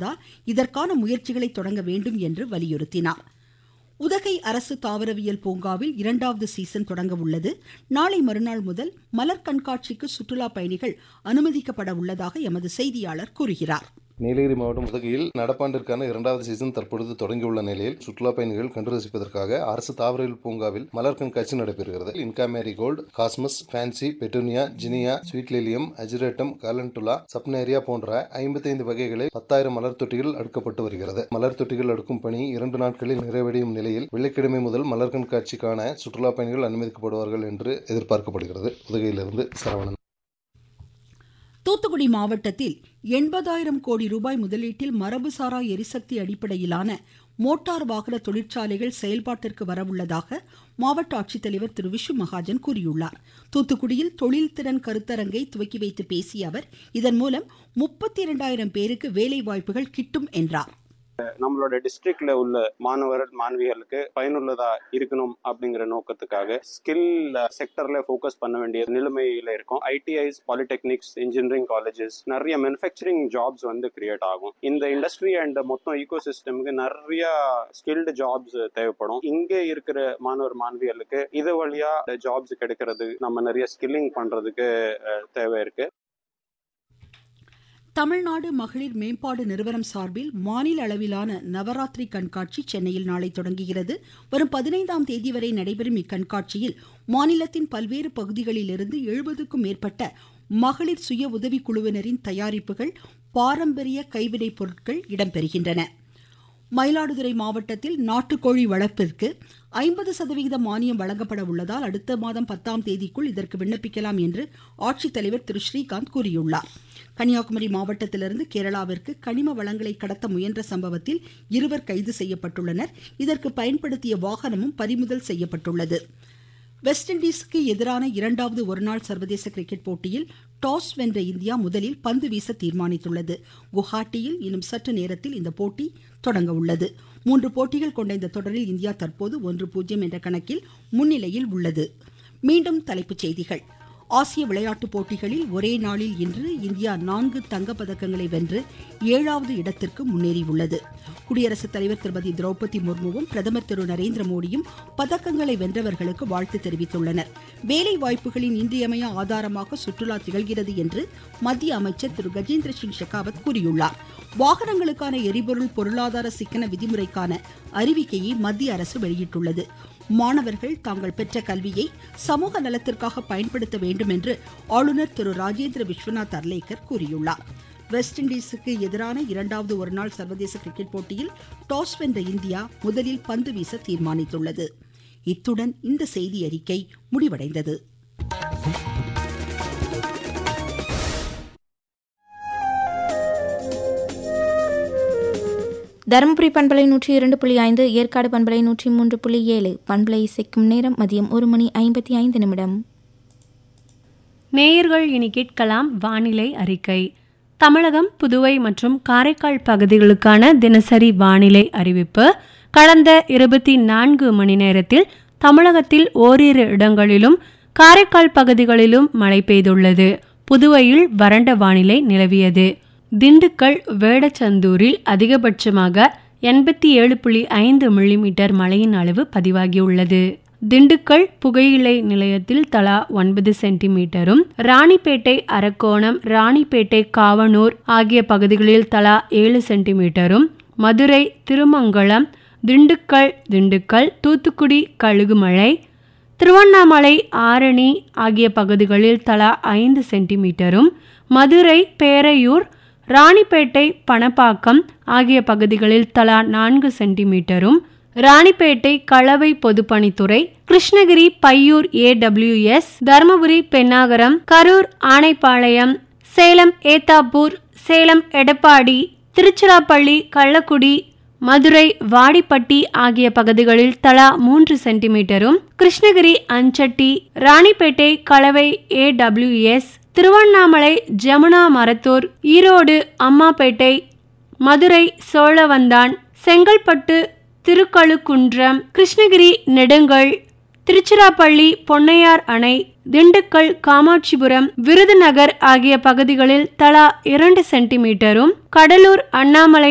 இருப்பதால் இதற்கான முயற்சிகளை தொடங்க வேண்டும் என்று வலியுறுத்தினார் உதகை அரசு தாவரவியல் பூங்காவில் இரண்டாவது சீசன் தொடங்க உள்ளது நாளை மறுநாள் முதல் மலர் கண்காட்சிக்கு சுற்றுலா பயணிகள் அனுமதிக்கப்பட உள்ளதாக எமது செய்தியாளர் கூறுகிறார் நீலகிரி மாவட்டம் உதகையில் நடப்பாண்டிற்கான இரண்டாவது சீசன் தற்பொழுது தொடங்கியுள்ள நிலையில் சுற்றுலா பயணிகள் கண்டு ரசிப்பதற்காக அரசு தாவரவியல் பூங்காவில் மலர் கண்காட்சி நடைபெறுகிறது inca marigold cosmos fancy petunia zinnia sweet lilium ageratum calendula saponaria போன்ற ஐம்பத்தைந்து வகைகளை பத்தாயிரம் மலர் தொட்டிகள் அடுக்கப்பட்டு வருகிறது மலர் தொட்டிகள் அடுக்கும் பணி இரண்டு நாட்களில் நிறைவடையும் நிலையில் வெள்ளிக்கிழமை முதல் மலர் கண்காட்சிக்கான சுற்றுலா பயணிகள் அனுமதிக்கப்படுவார்கள் என்று எதிர்பார்க்கப்படுகிறது உதகையிலிருந்து சரவணன் தூத்துக்குடி மாவட்டத்தில் எண்பதாயிரம் கோடி ரூபாய் முதலீட்டில் மரபுசாரா எரிசக்தி அடிப்படையிலான மோட்டார் வாகன தொழிற்சாலைகள் செயல்பாட்டிற்கு வரவுள்ளதாக மாவட்ட ஆட்சித்தலைவர் திரு விஷு மகாஜன் கூறியுள்ளார் தூத்துக்குடியில் தொழில் திறன் கருத்தரங்கை துவக்கி வைத்து பேசிய அவர் இதன் மூலம் முப்பத்தி இரண்டாயிரம் பேருக்கு வேலை வாய்ப்புகள் கிட்டும் என்றார் நம்மளோட டிஸ்ட்ரிக்ட்ல உள்ள மாணவர் மாணவிகளுக்கு பயனுள்ளதா இருக்கணும் அப்படிங்கிற நோக்கத்துக்காக ஸ்கில் செக்டர்ல ஃபோக்கஸ் பண்ண வேண்டிய நிலைமையில இருக்கும் ஐடிஐஸ் பாலிடெக்னிக்ஸ் இன்ஜினியரிங் காலேஜஸ் நிறைய மேனுஃபேக்சரிங் ஜாப்ஸ் வந்து கிரியேட் ஆகும் இந்த இண்டஸ்ட்ரி அண்ட் மொத்தம் ஈகோ சிஸ்டமுக்கு நிறைய ஸ்கில்டு ஜாப்ஸ் தேவைப்படும் இங்கே இருக்கிற மாணவர் மாணவிகளுக்கு இது வழியா ஜாப்ஸ் கிடைக்கிறது நம்ம நிறைய ஸ்கில்லிங் பண்றதுக்கு தேவை இருக்கு தமிழ்நாடு மகளிர் மேம்பாடு நிறுவனம் சார்பில் மாநில அளவிலான நவராத்திரி கண்காட்சி சென்னையில் நாளை தொடங்குகிறது வரும் பதினைந்தாம் தேதி வரை நடைபெறும் இக்கண்காட்சியில் மாநிலத்தின் பல்வேறு பகுதிகளிலிருந்து எழுபதுக்கும் மேற்பட்ட மகளிர் சுய உதவிக்குழுவினரின் தயாரிப்புகள் பாரம்பரிய கைவினைப் பொருட்கள் இடம்பெறுகின்றன மயிலாடுதுறை மாவட்டத்தில் நாட்டுக்கோழி வளர்ப்பிற்கு ஐம்பது சதவிகித மானியம் வழங்கப்பட உள்ளதால் அடுத்த மாதம் பத்தாம் தேதிக்குள் இதற்கு விண்ணப்பிக்கலாம் என்று ஆட்சித்தலைவர் திரு ஸ்ரீகாந்த் கூறியுள்ளார் கன்னியாகுமரி மாவட்டத்திலிருந்து கேரளாவிற்கு கனிம வளங்களை கடத்த முயன்ற சம்பவத்தில் இருவர் கைது செய்யப்பட்டுள்ளனர் இதற்கு பயன்படுத்திய வாகனமும் பறிமுதல் செய்யப்பட்டுள்ளது வெஸ்ட் இண்டீஸுக்கு எதிரான இரண்டாவது ஒருநாள் சர்வதேச கிரிக்கெட் போட்டியில் டாஸ் வென்ற இந்தியா முதலில் பந்து வீச தீர்மானித்துள்ளது குவஹாட்டியில் இன்னும் சற்று நேரத்தில் இந்த போட்டி தொடங்க உள்ளது மூன்று போட்டிகள் கொண்ட இந்த தொடரில் இந்தியா தற்போது ஒன்று பூஜ்ஜியம் என்ற கணக்கில் முன்னிலையில் உள்ளது மீண்டும் தலைப்புச் செய்திகள் ஆசிய விளையாட்டுப் போட்டிகளில் ஒரே நாளில் இன்று இந்தியா நான்கு தங்கப்பதக்கங்களை வென்று ஏழாவது இடத்திற்கு முன்னேறியுள்ளது குடியரசுத் தலைவர் திருமதி திரௌபதி முர்முவும் பிரதமர் திரு நரேந்திர மோடியும் பதக்கங்களை வென்றவர்களுக்கு வாழ்த்து தெரிவித்துள்ளனர் வேலை வாய்ப்புகளின் இன்றியமைய ஆதாரமாக சுற்றுலா திகழ்கிறது என்று மத்திய அமைச்சர் திரு கஜேந்திர சிங் ஷெகாவத் கூறியுள்ளார் வாகனங்களுக்கான எரிபொருள் பொருளாதார சிக்கன விதிமுறைக்கான அறிவிக்கையை மத்திய அரசு வெளியிட்டுள்ளது மாணவர்கள் தாங்கள் பெற்ற கல்வியை சமூக நலத்திற்காக பயன்படுத்த வேண்டும் என்று ஆளுநர் திரு ராஜேந்திர விஸ்வநாத் அர்லேக்கர் கூறியுள்ளார் வெஸ்ட் இண்டீஸுக்கு எதிரான இரண்டாவது ஒருநாள் சர்வதேச கிரிக்கெட் போட்டியில் டாஸ் வென்ற இந்தியா முதலில் பந்து வீச தீர்மானித்துள்ளது இத்துடன் இந்த செய்தி அறிக்கை முடிவடைந்தது தருமபுரி பண்பலை நூற்றி இரண்டு புள்ளி ஐந்து ஏற்காடு பண்பலை நூற்றி மூன்று புள்ளி ஏழு பண்பலை இசைக்கும் நேரம் மதியம் ஒரு மணி ஐம்பத்தி ஐந்து நிமிடம் நேயர்கள் இனி கேட்கலாம் வானிலை அறிக்கை தமிழகம் புதுவை மற்றும் காரைக்கால் பகுதிகளுக்கான தினசரி வானிலை அறிவிப்பு கடந்த இருபத்தி நான்கு மணி நேரத்தில் தமிழகத்தில் ஓரிரு இடங்களிலும் காரைக்கால் பகுதிகளிலும் மழை பெய்துள்ளது புதுவையில் வறண்ட வானிலை நிலவியது திண்டுக்கல் வேடச்சந்தூரில் அதிகபட்சமாக எண்பத்தி ஏழு புள்ளி ஐந்து மில்லிமீட்டர் மழையின் அளவு பதிவாகியுள்ளது திண்டுக்கல் புகையிலை நிலையத்தில் தலா ஒன்பது சென்டிமீட்டரும் ராணிப்பேட்டை அரக்கோணம் ராணிப்பேட்டை காவனூர் ஆகிய பகுதிகளில் தலா ஏழு சென்டிமீட்டரும் மதுரை திருமங்கலம் திண்டுக்கல் திண்டுக்கல் தூத்துக்குடி கழுகுமலை திருவண்ணாமலை ஆரணி ஆகிய பகுதிகளில் தலா ஐந்து சென்டிமீட்டரும் மதுரை பேரையூர் ராணிப்பேட்டை பணப்பாக்கம் ஆகிய பகுதிகளில் தலா நான்கு சென்டிமீட்டரும் ராணிப்பேட்டை களவை பொதுப்பணித்துறை கிருஷ்ணகிரி பையூர் ஏடபிள்யூஎஸ் தருமபுரி பெண்ணாகரம் கரூர் ஆனைப்பாளையம் சேலம் ஏத்தாப்பூர் சேலம் எடப்பாடி திருச்சிராப்பள்ளி கள்ளக்குடி மதுரை வாடிப்பட்டி ஆகிய பகுதிகளில் தலா மூன்று சென்டிமீட்டரும் கிருஷ்ணகிரி அஞ்சட்டி ராணிப்பேட்டை களவை ஏடபிள்யூஎஸ் திருவண்ணாமலை ஜமுனா மரத்தூர் ஈரோடு அம்மாப்பேட்டை மதுரை சோழவந்தான் செங்கல்பட்டு திருக்கழுக்குன்றம் கிருஷ்ணகிரி நெடுங்கல் திருச்சிராப்பள்ளி பொன்னையார் அணை திண்டுக்கல் காமாட்சிபுரம் விருதுநகர் ஆகிய பகுதிகளில் தலா இரண்டு சென்டிமீட்டரும் கடலூர் அண்ணாமலை